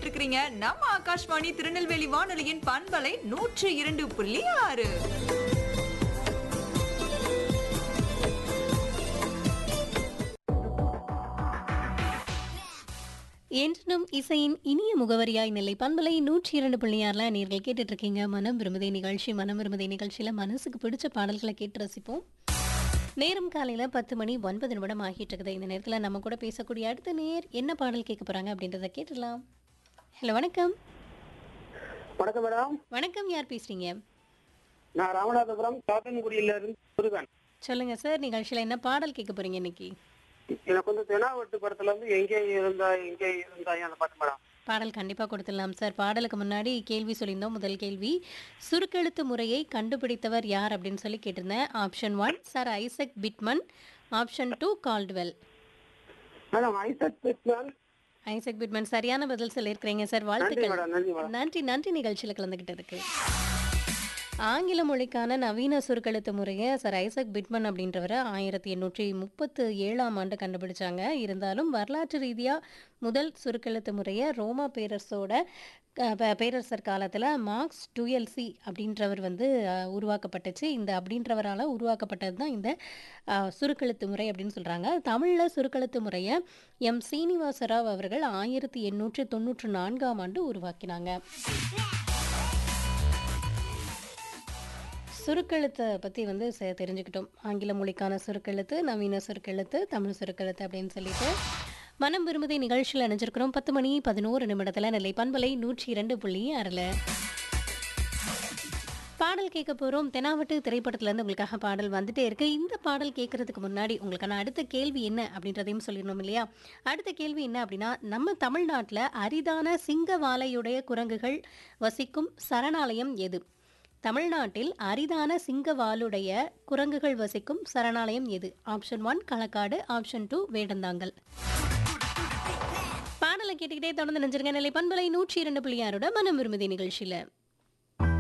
கேட்டுட்டு இருக்கிறீங்க நம்ம ஆகாஷ்வாணி திருநெல்வேலி வானொலியின் பண்பலை நூற்று இரண்டு புள்ளி ஆறு என்றும் இசையின் இனிய முகவரியாய் நிலை பண்பலை நூற்றி இரண்டு புள்ளியார்ல நீங்கள் கேட்டுட்டு இருக்கீங்க மனம் விரும்புதே நிகழ்ச்சி மனம் விரும்புதே நிகழ்ச்சியில மனசுக்கு பிடிச்ச பாடல்களை கேட்டு ரசிப்போம் நேரம் காலையில பத்து மணி ஒன்பது நிமிடம் ஆகிட்டு இருக்குது இந்த நேரத்துல நம்ம கூட பேசக்கூடிய அடுத்த நேர் என்ன பாடல் கேட்க போறாங்க அப்படின்றத கேட்டுடலாம் ஹலோ வணக்கம் வணக்கம் மேடம் வணக்கம் யார் பேசுறீங்க நான் ராமநாதபுரம் சாத்தன்குடியில இருந்து முருகன் சொல்லுங்க சார் நிகழ்ச்சியில என்ன பாடல் கேட்க போறீங்க இன்னைக்கு எனக்கு வந்து தெனாவட்டு படத்துல இருந்து எங்கே இருந்தா எங்கே இருந்தா அந்த பாட்டு மேடம் பாடல் கண்டிப்பாக கொடுத்துடலாம் சார் பாடலுக்கு முன்னாடி கேள்வி சொல்லியிருந்தோம் முதல் கேள்வி சுருக்கெழுத்து முறையை கண்டுபிடித்தவர் யார் அப்படின்னு சொல்லி கேட்டிருந்தேன் option one sir Isaac Pitman option two Caldwell madam Isaac Krishnan Isaac Pitman சரியான பதில் சொல்லியிருக்கிறீங்க சார் நன்றி வாழ்த்துக்கள் மேடம் நன்றி மேடம் நன்றி நன்றி நிகழ்ச்சியில் கலந்துக்கிட்டதுக்கு ஆங்கில மொழிக்கான நவீன சுருக்கெழுத்து முறையை சார் ஐசக் பிட்மன் அப்படின்றவரை ஆயிரத்தி எண்ணூற்றி முப்பத்து ஏழாம் ஆண்டு கண்டுபிடிச்சாங்க இருந்தாலும் வரலாற்று ரீதியாக முதல் சுருக்கெழுத்து முறையை ரோமா பேரரசோட அஹ், பே- பேரரசர் காலத்தில் மார்க்ஸ் டுஎல்சி அப்படின்றவர் வந்து அஹ், உருவாக்கப்பட்டுச்சு இந்த அப்படின்றவரால் உருவாக்கப்பட்டது தான் இந்த அஹ், சுருக்கெழுத்து முறை அப்படின்னு சொல்கிறாங்க தமிழில் சுருக்கெழுத்து முறையை எம் சீனிவாசராவ் அவர்கள் ஆயிரத்தி எண்ணூற்றி தொண்ணூற்று நான்காம் ஆண்டு உருவாக்கினாங்க சுருக்கெழுத்தை பற்றி வந்து ச- தெரிஞ்சுக்கிட்டோம் ஆங்கில மொழிக்கான சுருக்கெழுத்து நவீன சுருக்கெழுத்து தமிழ் சுருக்கெழுத்து அப்படின்னு சொல்லிட்டு மனம் விரும்புதை நிகழ்ச்சியில் இணைஞ்சிருக்கிறோம் பத்து மணி பதினோரு நிமிடத்தில் நெல்லை பண்பலை நூற்றி இரண்டு புள்ளி ஆறில் பாடல் கேட்க போகிறோம் தெனாவட்டு திரைப்படத்துலேருந்து உங்களுக்காக பாடல் வந்துட்டே இருக்கு இந்த பாடல் கேட்கறதுக்கு முன்னாடி உங்களுக்கான அடுத்த கேள்வி என்ன அப்படின்றதையும் சொல்லிடணும் இல்லையா அடுத்த கேள்வி என்ன அப்படின்னா நம்ம தமிழ்நாட்டில் அரிதான சிங்கவாலையுடைய குரங்குகள் வசிக்கும் சரணாலயம் எது தமிழ்நாட்டில் அரிதான சிங்கவாலுடைய குரங்குகள் வசிக்கும் சரணாலயம் எது option one Kalakkad option two Vedanthangal பாடலை கேட்டுக்கிட்டே தொடர்ந்து நினைச்சிருங்க நிலை பண்பலை நூற்றி இரண்டு புள்ளியாரோட மனம் விரும்புதி நிகழ்ச்சியில்